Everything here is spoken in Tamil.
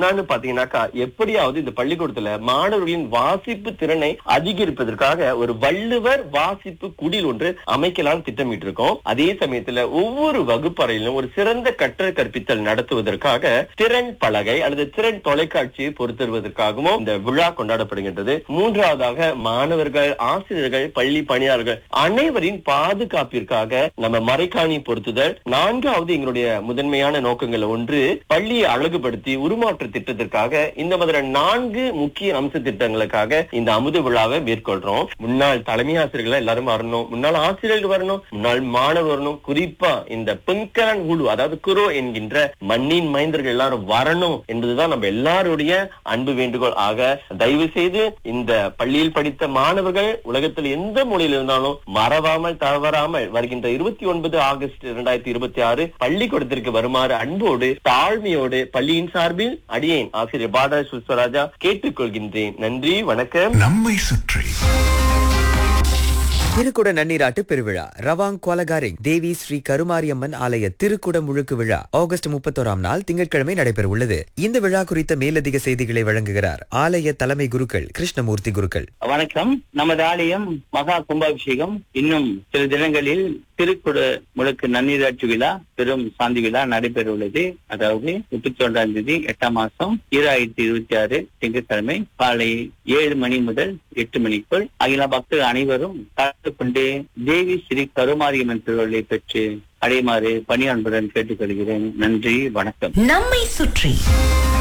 என்னன்னு பாத்தீங்கன்னாக்கா எப்படியாவது இந்த பள்ளிக்கூடத்துல மாணவர்களின் வாசிப்பு திறனை அதிகரிப்பதற்காக ஒரு வள்ளுவர் வாசிப்பு குடில் ஒன்று அமைக்கலாம் திட்டமிட்டு இருக்கோம் அதே சமயத்துல ஒவ்வொரு வகுப்பறையிலும் ஒரு சிறந்த கற்றல் கற்பித்தல் நடத்துவதற்காக திறன் பலகை அல்லது திறன் தொலைக்காட்சியை பொறுத்தருவதற்காகவும் இந்த விழா கொண்டாடப்படுகின்றது மூன்றாவதாக மாணவர்கள் ஆசிரியர்கள் பள்ளி பணியாளர்கள் அனைவரின் பாதுகாப்பிற்காக நம்ம மறைக்காணி பொருத்துதல் நான்காவது எங்களுடைய முதன்மையான நோக்கங்கள் ஒன்று பள்ளியை அழகுபடுத்தி உருமாற்ற திட்டத்திற்காக இந்த மாதிரி நான்கு முக்கிய அம்ச திட்டங்களுக்காக இந்த அமுத விழாவை மேற்கொள்றோம் முன்னாள் தலைமை ஆசிரியர்கள் எல்லாரும் வரணும் முன்னாள் ஆசிரியர்கள் வரணும் முன்னாள் மாணவர் வரணும் குறிப்பா இந்த பின்கரன் குழு அதாவது குரோ என்கின்ற மண்ணின் மைந்தர்கள் எல்லாரும் வரணும் என்பதுதான் நம்ம எல்லாருடைய அன்பு வேண்டுகோள் ஆக தயவு செய்து இந்த பள்ளியில் படித்த மாணவர்கள் உலகத்தில் எந்த மொழியில் இருந்தாலும் மறவாமல் தவறாமல் வருகின்ற இருபத்தி ஒன்பது ஆகஸ்ட் இரண்டாயிரத்தி இருபத்தி ஆறு பள்ளிக்கூடத்திற்கு வருமாறு அன்போடு தாழ்மையோடு பள்ளியின் சார்பில் அடியேன் ஆசிரியர் பாடா சுஸ்வராஜா கேட்டுக்கொள்கின்றேன் நன்றி வணக்கம் நம்மை சுற்றி திருக்குட நன்னீராட்டு பெருவிழா ரவாங் கோலகாரிங் தேவி ஸ்ரீ கருமாரியம்மன் ஆலய திருக்குட முழுக்கு விழா ஆகஸ்ட் முப்பத்தோராம் நாள் திங்கட்கிழமை நடைபெற உள்ளது இந்த விழா குறித்த மேலதிக செய்திகளை வழங்குகிறார் ஆலய தலைமை குருக்கள் கிருஷ்ணமூர்த்தி குருக்கள் வணக்கம் நமது ஆலயம் மகா கும்பாபிஷேகம் இன்னும் சில தினங்களில் திருக்குட முழுக்கு நன்னீராட்டு விழா பெரும் சாந்தி விழா நடைபெற உள்ளது அதாவது முப்பத்தி ஒன்றாம் தேதி எட்டாம் மாசம் ஈராயிரத்தி இருபத்தி ஆறு திங்கட்கிழமை காலை ஏழு மணி முதல் எட்டு மணிக்குள் அகில பக்தர்கள் அனைவரும் கலந்து கொண்டு தேவி ஸ்ரீ கருமாரியம்மன் திருவள்ளுவை பெற்று அடையுமாறு பணி அன்புடன் கேட்டுக்கொள்கிறேன் நன்றி வணக்கம் நம்மை சுற்றி